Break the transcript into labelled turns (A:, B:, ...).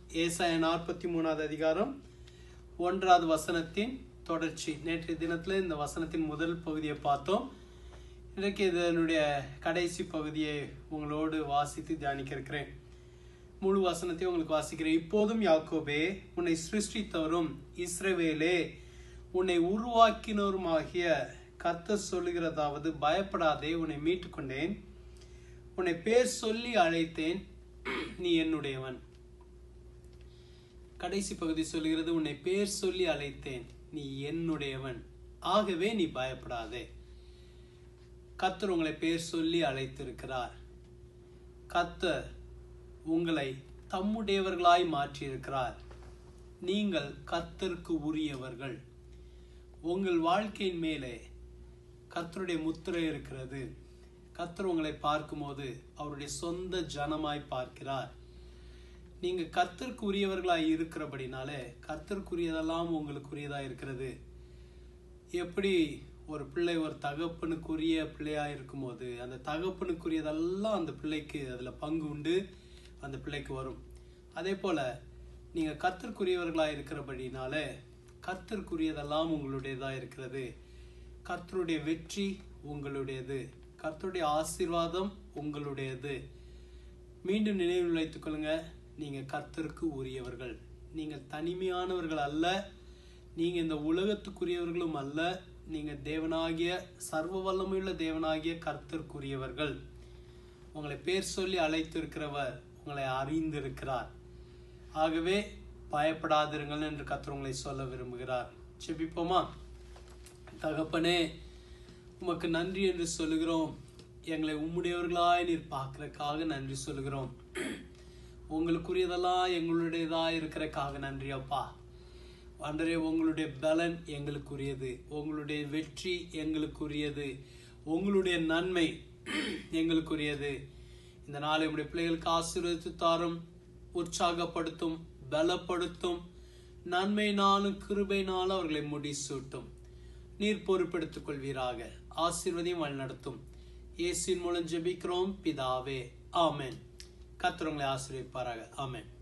A: ஏசாய நாற்பத்தி மூணாவது அதிகாரம் ஒன்றாவது வசனத்தின் தொடர்ச்சி நேற்றைய தினத்தில் இந்த வசனத்தின் முதல் பகுதியை பார்த்தோம் இன்றைக்கு இதனுடைய கடைசி பகுதியை உங்களோடு வாசித்து தியானிக்க இருக்கிறேன் முழு வசனத்தையும் உங்களுக்கு வாசிக்கிறேன் இப்போதும் யாக்கோபே உன்னை சிருஷ்டித்தவரும் இஸ்ரவேலே உன்னை உருவாக்கினோருமாகிய கர்த்தர் சொல்லுகிறதாவது பயப்படாதே உன்னை மீட்டுக்கொண்டேன் உன்னை பேர் சொல்லி அழைத்தேன் நீ என்னுடையவன் கடைசி பகுதி சொல்லுகிறது உன்னை பேர் சொல்லி அழைத்தேன் நீ என்னுடையவன் ஆகவே நீ பயப்படாதே கத்தர் உங்களை பேர் சொல்லி அழைத்திருக்கிறார் கத்தர் உங்களை தம்முடையவர்களாய் மாற்றியிருக்கிறார் நீங்கள் கத்தருக்கு உரியவர்கள் உங்கள் வாழ்க்கையின் மேலே கத்தருடைய முத்திரை இருக்கிறது கத்தர் உங்களை பார்க்கும்போது அவருடைய சொந்த ஜனமாய் பார்க்கிறார் நீங்க கர்த்தருக்கு உரியவர்களாய் இருக்கிறபடினாலே கர்த்தருக்குரியதெல்லாம் உங்களுக்குரியதா இருக்கிறது எப்படி ஒரு பிள்ளை ஒரு தகப்பனுக்குரிய பிள்ளையா இருக்கும்போது அந்த தகப்பனுக்குரியதெல்லாம் அந்த பிள்ளைக்கு அதுல பங்கு உண்டு அந்த பிள்ளைக்கு வரும் அதே போல நீங்க கர்த்தருக்குரியவர்களா இருக்கிறபடினாலே கர்த்தருக்குரியதெல்லாம் உங்களுடையதா இருக்கிறது கர்த்தருடைய வெற்றி உங்களுடையது கர்த்தருடைய ஆசீர்வாதம் உங்களுடையது மீண்டும் நினைவில் வைத்துக் கொள்ளுங்க நீங்க கர்த்தருக்கு உரியவர்கள் நீங்க தனிமையானவர்கள் அல்ல நீங்க இந்த உலகத்துக்குரியவர்களும் அல்ல நீங்க தேவனாகிய சர்வ வல்லமையுள்ள தேவனாகிய கர்த்தருக்குரியவர்கள் உங்களை பேர் சொல்லி அழைத்திருக்கிறவர் உங்களை அறிந்திருக்கிறார் ஆகவே பயப்படாதிருங்கள் என்று கர்த்தர் உங்களை சொல்ல விரும்புகிறார் செபிப்போமா தகப்பனே உமக்கு நன்றி என்று சொல்லுகிறோம் எங்களை உம்முடையவர்களாய் நீர் பார்க்கறதுக்காக நன்றி சொல்லுகிறோம் உங்களுக்குரியதெல்லாம் எங்களுடையதா இருக்கிறக்காக நன்றி அப்பா அன்றே உங்களுடைய பலன் எங்களுக்குரியது உங்களுடைய வெற்றி எங்களுக்குரியது உங்களுடைய நன்மை எங்களுக்குரியது இந்த நாளை உடைய பிள்ளைகளுக்கு ஆசீர்வதித்து தாரும் உற்சாகப்படுத்தும் பலப்படுத்தும் நன்மைனாலும் கிருபைனாலும் அவர்களை முடிசூட்டும் நீர் பொறுப்பெடுத்துக் கொள்வீராக ஆசீர்வதியும் வழிநடத்தும் இயேசுவின் மூலம் ஜெபிக்கிறோம் பிதாவே ஆமென் கர்த்தர் உங்களை ஆசீர்வதிப்பாராக ஆமென்